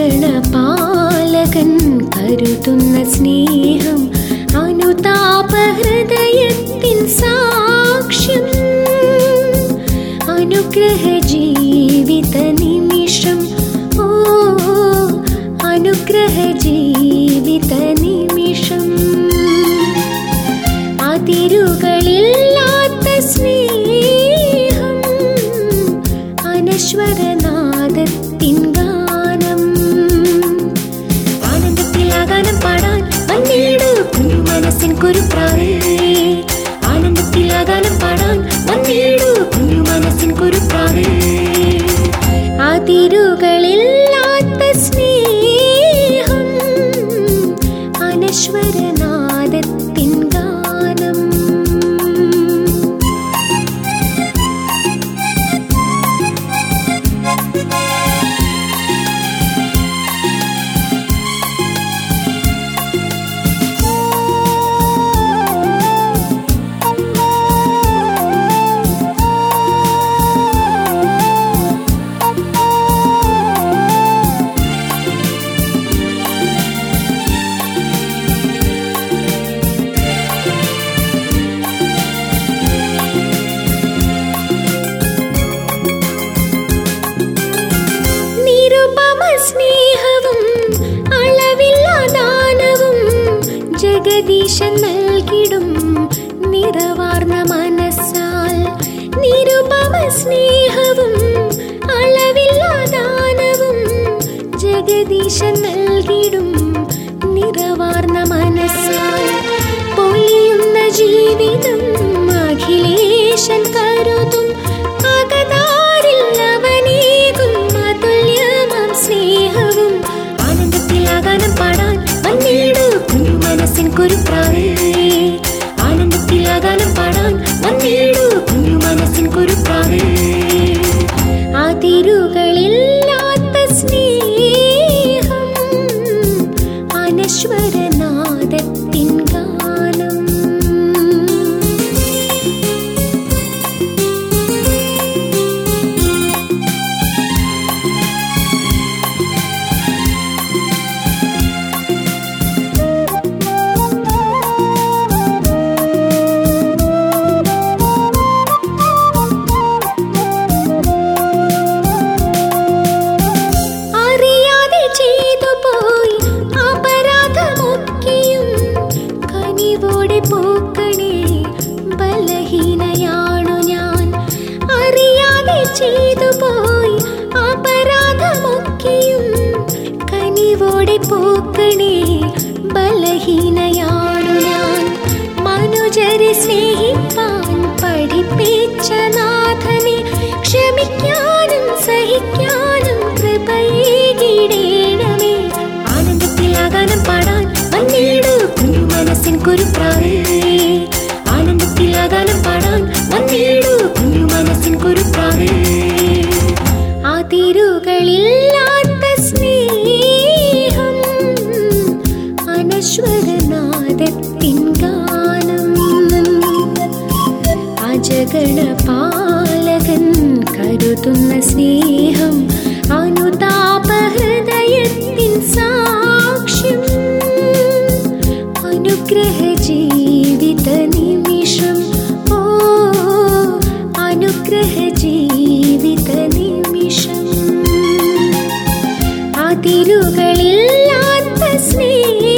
അജഗണപാലകൻ കരുതുന്ന സ്നേഹം അനുതാപഹൃദയത്തിൻ സാക്ഷ്യം അനുഗ്രഹ ജീവിത നിമിഷം ഓ അനുഗ്രഹ ജീവിത നിമിഷം അതിരുകളില്ലാത്ത സ്നേഹം അനശ്വരനാദത്തിൻ ഗാനം ആനന്ദത്തിൽ ആ ഗാനം പാടാൻ വന്നിടു കുഞ്ഞു മനസ്സിൻ കുരുപ്രാവേ ആനന്ദത്തിൽ ആ ഗാനം പാടാൻ വന്നിടു കുഞ്ഞു മനസ്സിൻ കുരുപ്രാവേ അതിരുകളില്ലാത്ത സ്നേഹം അനശ്വരനാദത്തിൻ ഗാനം നിരുപമ സ്നേഹവും അളവില്ലാ ദാനവും ജഗദീശൻ നൽകിടും നിറവാർന്ന മനസ്സാൽ നിരുപമ സ്നേഹവും അളവില്ലാ ദാനവും ജഗദീശൻ നൽകിടും നിറവാർന്ന മനസ്സാൽ പൊലിയുന്ന ജീവിതം അഖിലേശൻ കരുതും അകതാരിൽ അവനേകും അതുല്യമാം സ്നേഹവും ആനന്ദത്തിൽ ആ ഗാനം പാടാൻ വന്നിടു കുഞ്ഞു മനസ്സിൻ കുരുപ്രാവേ ആനന്ദത്തിൽ ആ ഗാനം പാടാൻ വന്നിടു കുഞ്ഞു മനസ്സിൻ കുരുപ്രാവേ അതിരുകളില്ലാത്ത സ്നേഹം അനശ്വരനാദത്തിൻ ഗാനം അറിയാതെ ചെയ്തു പോയി അപരാധമൊക്കെയും കനിവോടെ പോക്കണേ ബലഹീനയാണു ഞാൻ അറിയാതെ ചെയ്തു പോയി അപരാധമൊക്കെയും കനിവോടെ പോക്കണേ ബലഹീനയാണു ഞാൻ മനുജരെ സ്നേഹിപ്പാൻ പഠിപ്പിച്ച നാഥനെ ക്ഷമിക്കാനും സഹിക്കാനും കൃപയേകിടേണമേ ആനന്ദത്തിൽ ആ ഗാനം പാടാൻ വന്നിടു കുഞ്ഞു മനസ്സിൻ കുരുപ്രാവേ ആനന്ദത്തിൽ ആ ഗാനം പാടാൻ വന്നിടു കുഞ്ഞു മനസ്സിൻ കുരുപ്രാവേ അതിരുകളില്ലാത്ത സ്നേഹം അനശ്വരനാദത്തിൻ ഗാനം അജഗണപാലകൻ കരുതുന്ന സ്നേഹം അനുതാപഹൃദയത്തിൻ സാക്ഷ്യം അനുഗ്രഹ ജീവിത നിമിഷം ഓ അനുഗ്രഹ ജീവിത നിമിഷം അതിരുകളില്ലാത്ത സ്നേഹം